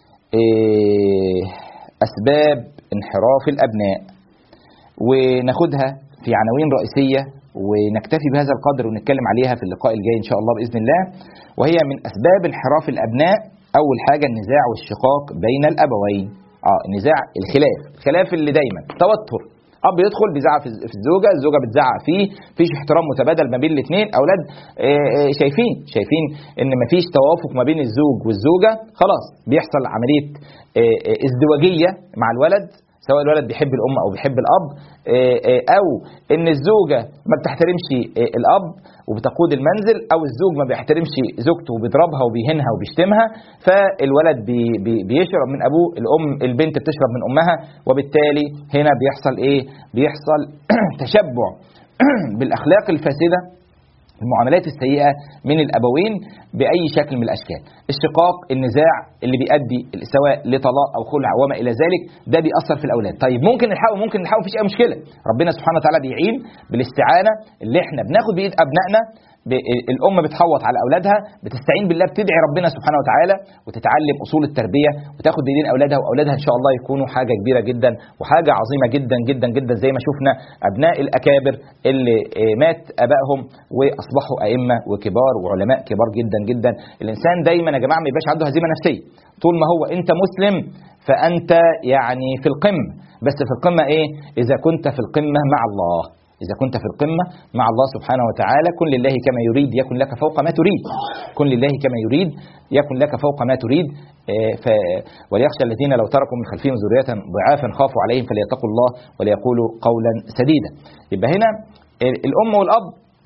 أسباب انحراف الأبناء وناخدها في عناوين رئيسية ونكتفي بهذا القدر ونتكلم عليها في اللقاء الجاي إن شاء الله بإذن الله وهي من أسباب انحراف الأبناء أول حاجة النزاع والشقاق بين الأبوين اه النزاع الخلاف الخلاف اللي دايما توتر اب يدخل بيزعق في الزوجه الزوجه بتزعق فيه مفيش احترام متبادل ما بين الاثنين اولاد شايفين شايفين ان مفيش توافق ما بين الزوج والزوجه خلاص بيحصل عمليه ازدواجيه مع الولد سواء الولد بيحب الام او بيحب الاب او ان الزوجه ما بتحترمش الاب وبتقود المنزل او الزوج ما بيحترمش زوجته وبيضربها وبيهنها وبيشتمها فالولد بي بي بيشرب من ابوه الام البنت بتشرب من امها وبالتالي هنا بيحصل ايه بيحصل تشبع بالاخلاق الفاسده المعاملات السيئة من الأبوين بأي شكل من الأشكال الشقاق النزاع اللي بيؤدي سواء لطلاق أو خلع وما إلى ذلك ده بيأثر في الأولاد طيب ممكن نلحقه ممكن نلحقه مفيش أي مشكلة ربنا سبحانه وتعالى بيعين بالاستعانة اللي احنا بناخد بإيد أبنائنا الام بتحوط على اولادها بتستعين بالله بتدعي ربنا سبحانه وتعالى وتتعلم اصول التربيه وتاخد بايدين اولادها واولادها ان شاء الله يكونوا حاجه كبيره جدا وحاجه عظيمه جدا جدا جدا زي ما شفنا ابناء الاكابر اللي مات ابائهم واصبحوا ائمه وكبار وعلماء كبار جدا جدا الانسان دايما يا جماعه ما يبقاش عنده هزيمه نفسيه طول ما هو انت مسلم فانت يعني في القمه بس في القمه ايه اذا كنت في القمه مع الله إذا كنت في القمة مع الله سبحانه وتعالى كن لله كما يريد يكن لك فوق ما تريد كن لله كما يريد يكن لك فوق ما تريد ف... وليخشى الذين لو تركوا من خلفهم ذرية ضعافا خافوا عليهم فليتقوا الله وليقولوا قولا سديدا يبقى هنا الأم والأب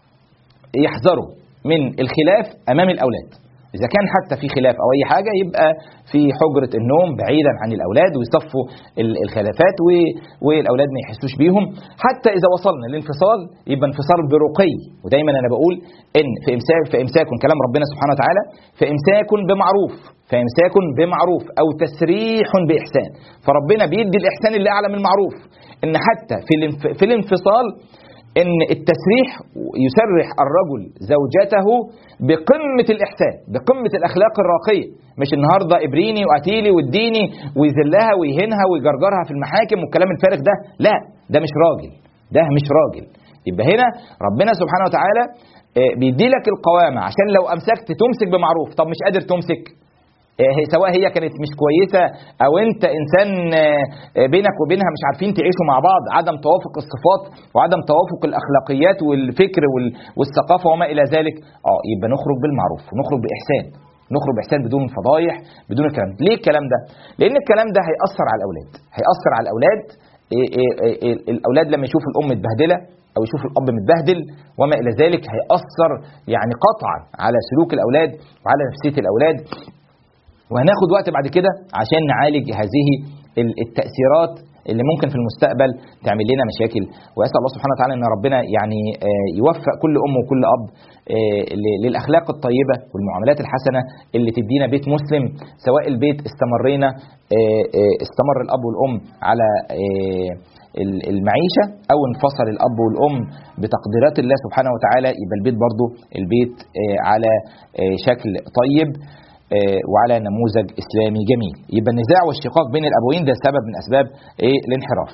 يحذروا من الخلاف أمام الأولاد إذا كان حتى في خلاف أو أي حاجة يبقى في حجرة النوم بعيدا عن الأولاد ويصفوا الخلافات والأولاد ما يحسوش بيهم حتى إذا وصلنا للانفصال يبقى انفصال برقي ودايما أنا بقول إن في إمساك في إمساك كلام ربنا سبحانه وتعالى في إمساك بمعروف فإمساك بمعروف أو تسريح بإحسان فربنا بيدي الإحسان اللي أعلى من المعروف إن حتى في في الانفصال ان التسريح يسرح الرجل زوجته بقمه الاحسان بقمه الاخلاق الراقيه مش النهارده ابريني وقتيلي واديني ويذلها ويهينها ويجرجرها في المحاكم والكلام الفارغ ده لا ده مش راجل ده مش راجل يبقى هنا ربنا سبحانه وتعالى بيدي لك القوامه عشان لو امسكت تمسك بمعروف طب مش قادر تمسك هي سواء هي كانت مش كويسه او انت انسان بينك وبينها مش عارفين تعيشوا مع بعض عدم توافق الصفات وعدم توافق الاخلاقيات والفكر والثقافه وما الى ذلك اه يبقى نخرج بالمعروف ونخرج باحسان نخرج باحسان بدون فضايح بدون الكلام ده ليه الكلام ده لان الكلام ده هياثر على الاولاد هياثر على الاولاد إيه إيه إيه الاولاد لما يشوفوا الام متبهدله او يشوف الاب متبهدل وما الى ذلك هياثر يعني قطعا على سلوك الاولاد وعلى نفسيه الاولاد وهناخد وقت بعد كده عشان نعالج هذه التأثيرات اللي ممكن في المستقبل تعمل لنا مشاكل واسال الله سبحانه وتعالى ان ربنا يعني يوفق كل ام وكل اب للاخلاق الطيبه والمعاملات الحسنه اللي تدينا بيت مسلم سواء البيت استمرينا استمر الاب والام على المعيشه او انفصل الاب والام بتقديرات الله سبحانه وتعالى يبقى البيت برضه البيت على شكل طيب وعلى نموذج اسلامي جميل يبقى النزاع والشقاق بين الابوين ده سبب من اسباب ايه الانحراف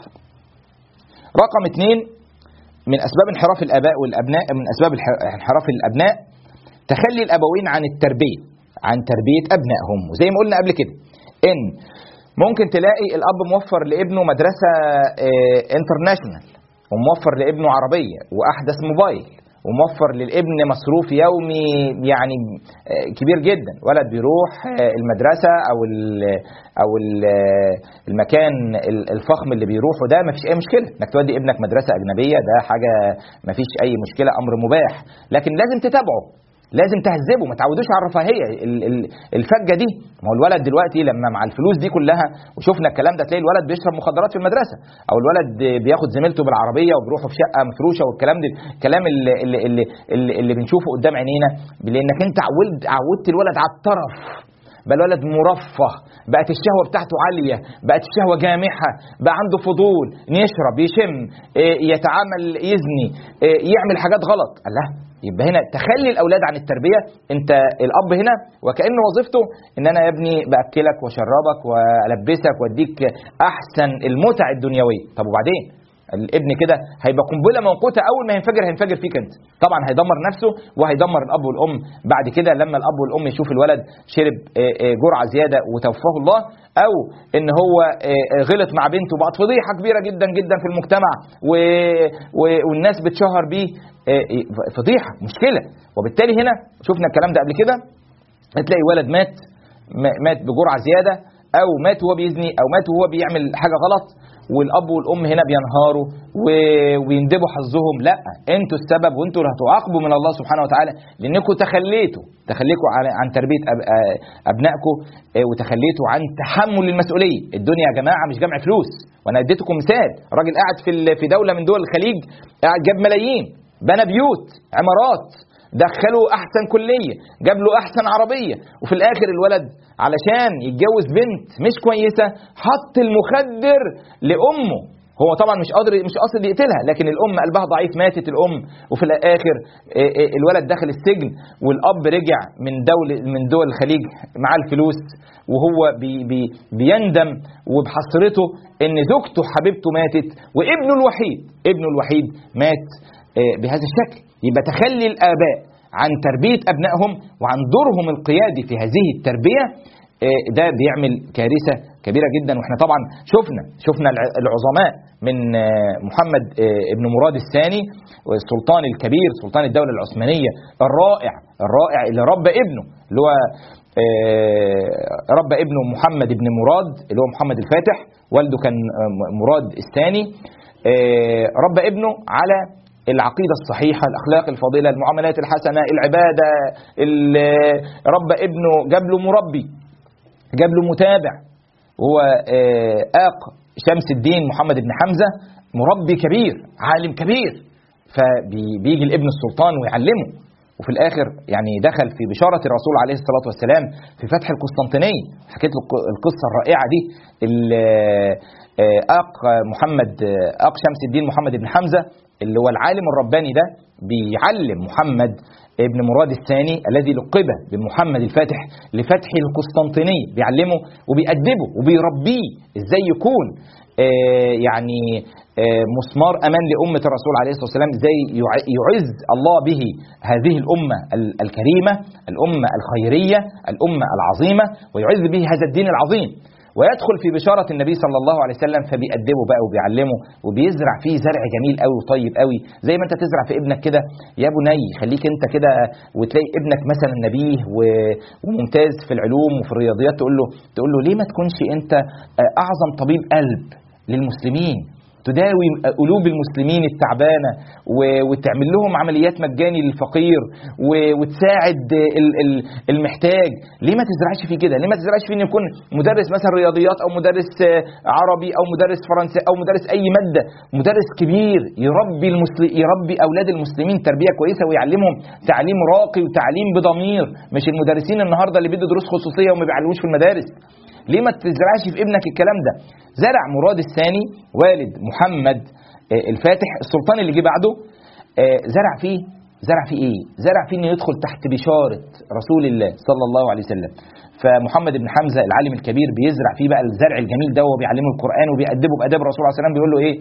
رقم اثنين من اسباب انحراف الاباء والابناء من اسباب انحراف الابناء تخلي الابوين عن التربيه عن تربيه ابنائهم وزي ما قلنا قبل كده ان ممكن تلاقي الاب موفر لابنه مدرسه انترناشونال وموفر لابنه عربيه واحدث موبايل وموفر للابن مصروف يومي يعني كبير جدا ولد بيروح المدرسه او ال او ال المكان الفخم اللي بيروحه ده ما فيش اي مشكله انك تودي ابنك مدرسه اجنبيه ده حاجه ما فيش اي مشكله امر مباح لكن لازم تتابعه لازم تهذبه ما تعودوش على الرفاهيه الفجه دي ما هو الولد دلوقتي لما مع الفلوس دي كلها وشفنا الكلام ده تلاقي الولد بيشرب مخدرات في المدرسه او الولد بياخد زميلته بالعربيه وبيروحوا في شقه مفروشه والكلام ده الكلام اللي اللي, اللي, اللي, اللي بنشوفه قدام عينينا لانك انت عودت عودت الولد على الطرف بقى الولد مرفه بقت الشهوه بتاعته عاليه بقت الشهوه جامحه بقى عنده فضول يشرب يشم يتعامل يزني يعمل حاجات غلط الله يبقى هنا تخلي الاولاد عن التربيه انت الاب هنا وكان وظيفته ان انا يا ابني باكلك واشربك والبسك واديك احسن المتع الدنيويه طب وبعدين الابن كده هيبقى قنبله موقوته اول ما ينفجر هينفجر فيك انت طبعا هيدمر نفسه وهيدمر الاب والام بعد كده لما الاب والام يشوف الولد شرب جرعه زياده وتوفاه الله او ان هو غلط مع بنته بقت فضيحه كبيره جدا جدا في المجتمع والناس بتشهر بيه فضيحه مشكله وبالتالي هنا شفنا الكلام ده قبل كده هتلاقي ولد مات مات بجرعه زياده او مات وهو بيزني او مات وهو بيعمل حاجه غلط والاب والام هنا بينهاروا ويندبوا حظهم لا انتوا السبب وانتوا اللي هتعاقبوا من الله سبحانه وتعالى لانكم تخليتوا تخليكوا عن تربيه ابنائكم وتخليتوا عن تحمل المسؤوليه الدنيا يا جماعه مش جمع فلوس وانا اديتكم مثال راجل قاعد في في دوله من دول الخليج قاعد جاب ملايين بنى بيوت عمارات دخله احسن كليه جاب له احسن عربيه وفي الاخر الولد علشان يتجوز بنت مش كويسه حط المخدر لامه هو طبعا مش قادر مش قاصد يقتلها لكن الام قلبها ضعيف ماتت الام وفي الاخر آه، آه، الولد دخل السجن والاب رجع من دول من دول الخليج معاه الفلوس وهو بي بي بيندم وبحسرته ان زوجته حبيبته ماتت وابنه الوحيد ابنه الوحيد مات آه، بهذا الشكل يبقى تخلي الاباء عن تربيه ابنائهم وعن دورهم القيادي في هذه التربيه آه، ده بيعمل كارثه كبيره جدا واحنا طبعا شفنا شفنا الع- العظماء من آه، محمد آه، ابن مراد الثاني والسلطان الكبير سلطان الدوله العثمانيه الرائع الرائع اللي ربى ابنه اللي هو آه، ربى ابنه محمد بن مراد اللي هو محمد الفاتح والده كان آه، مراد الثاني آه، ربى ابنه على العقيدة الصحيحة الأخلاق الفاضلة المعاملات الحسنة العبادة ال- ربى ابنه جاب له مربي جاب له متابع هو آه، آق شمس الدين محمد بن حمزة مربي كبير عالم كبير فبيجي الابن السلطان ويعلمه وفي الاخر يعني دخل في بشاره الرسول عليه الصلاه والسلام في فتح القسطنطينيه حكيت له الق- القصه الرائعه دي ال- آه، اق محمد آه، اق شمس الدين محمد بن حمزه اللي هو العالم الرباني ده بيعلم محمد ابن مراد الثاني الذي لقب بمحمد الفاتح لفتح القسطنطينية بيعلمه وبيأدبه وبيربيه ازاي يكون آه، يعني آه، مسمار امان لامه الرسول عليه الصلاه والسلام ازاي يع- يعز الله به هذه الامه ال- الكريمه الامه الخيريه الامه العظيمه ويعز به هذا الدين العظيم ويدخل في بشارة النبي صلى الله عليه وسلم فبيأدبه بقى وبيعلمه وبيزرع فيه زرع جميل قوي وطيب قوي زي ما انت تزرع في ابنك كده يا بني خليك انت كده وتلاقي ابنك مثلا نبيه و- وممتاز في العلوم وفي الرياضيات تقول له تقول له ليه ما تكونش انت آه، اعظم طبيب قلب للمسلمين تداوي قلوب المسلمين التعبانة و- وتعمل لهم عمليات مجاني للفقير و- وتساعد ال- ال- المحتاج ليه ما تزرعش فيه كده ليه ما تزرعش فيه ان يكون مدرس مثلا رياضيات او مدرس آه، عربي او مدرس فرنسي او مدرس اي مادة مدرس كبير يربي المسلم يربي اولاد المسلمين تربية كويسة ويعلمهم تعليم راقي وتعليم بضمير مش المدرسين النهارده اللي بيدوا دروس خصوصية وما بيعلموش في المدارس ليه ما تزرعش في ابنك الكلام ده زرع مراد الثاني والد محمد آه، الفاتح السلطان اللي جه بعده آه، زرع فيه زرع فيه ايه زرع فيه انه يدخل تحت بشارة رسول الله صلى الله عليه وسلم فمحمد بن حمزة العالم الكبير بيزرع فيه بقى الزرع الجميل ده وبيعلمه القرآن وبيأدبه بأداب الرسول عليه السلام بيقول له ايه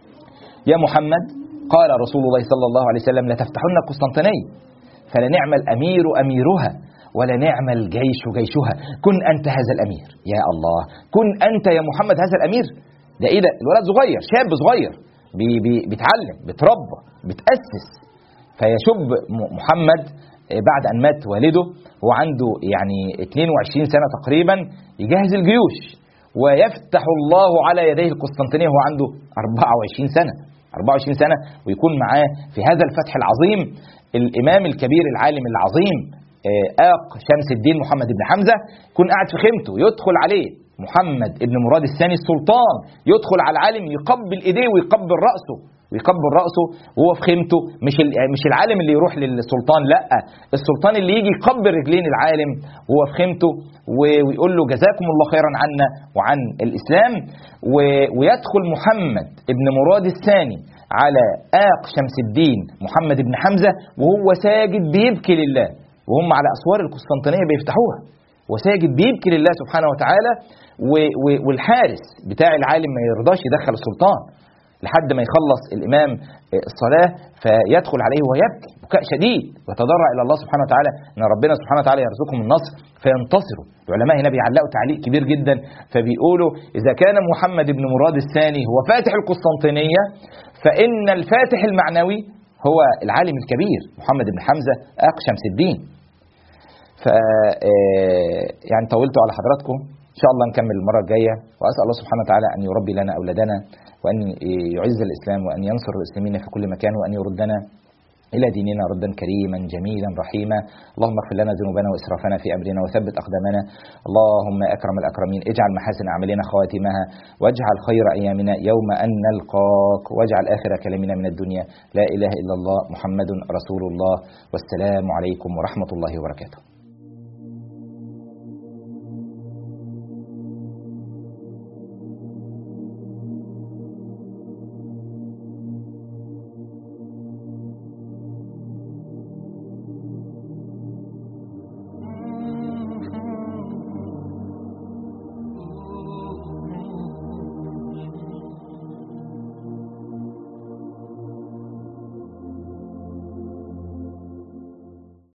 يا محمد قال رسول الله صلى الله عليه وسلم لتفتحن القسطنطينية فلنعم الأمير أميرها ولا نعم الجيش جيشها كن أنت هذا الأمير يا الله كن أنت يا محمد هذا الأمير ده إيه ده الولد صغير شاب صغير بي بي بيتعلم بيتربى بيتأسس فيشب م- محمد آه، بعد أن مات والده هو عنده يعني 22 سنة تقريبا يجهز الجيوش ويفتح الله على يديه القسطنطينية وهو عنده 24 سنة 24 سنة ويكون معاه في هذا الفتح العظيم الإمام الكبير العالم العظيم آه، آق شمس الدين محمد بن حمزة يكون قاعد في خيمته يدخل عليه محمد ابن مراد الثاني السلطان يدخل على العالم يقبل ايديه ويقبل رأسه ويقبل رأسه وهو في خيمته مش ال- مش العالم اللي يروح للسلطان لا السلطان اللي يجي يقبل رجلين العالم وهو في خيمته و- ويقول له جزاكم الله خيرا عنا وعن الإسلام و- ويدخل محمد ابن مراد الثاني على آق شمس الدين محمد بن حمزة وهو ساجد بيبكي لله وهم على أسوار القسطنطينية بيفتحوها وساجد بيبكي لله سبحانه وتعالى و- و- والحارس بتاع العالم ما يرضاش يدخل السلطان لحد ما يخلص الإمام الصلاة فيدخل عليه ويبكي بكاء شديد ويتضرع إلى الله سبحانه وتعالى أن ربنا سبحانه وتعالى يرزقهم النصر فينتصروا العلماء هنا بيعلقوا تعليق كبير جدا فبيقولوا إذا كان محمد بن مراد الثاني هو فاتح القسطنطينية فإن الفاتح المعنوي هو العالم الكبير محمد بن حمزة أخ شمس الدين ف آه، يعني طولت على حضراتكم ان شاء الله نكمل المره الجايه واسال الله سبحانه وتعالى ان يربي لنا اولادنا وان يعز الاسلام وان ينصر المسلمين في كل مكان وان يردنا إلى ديننا ردا كريما جميلا رحيما اللهم اغفر لنا ذنوبنا وإسرافنا في أمرنا وثبت أقدامنا اللهم أكرم الأكرمين اجعل محاسن أعمالنا خواتمها واجعل خير أيامنا يوم أن نلقاك واجعل آخر كلامنا من الدنيا لا إله إلا الله محمد رسول الله والسلام عليكم ورحمة الله وبركاته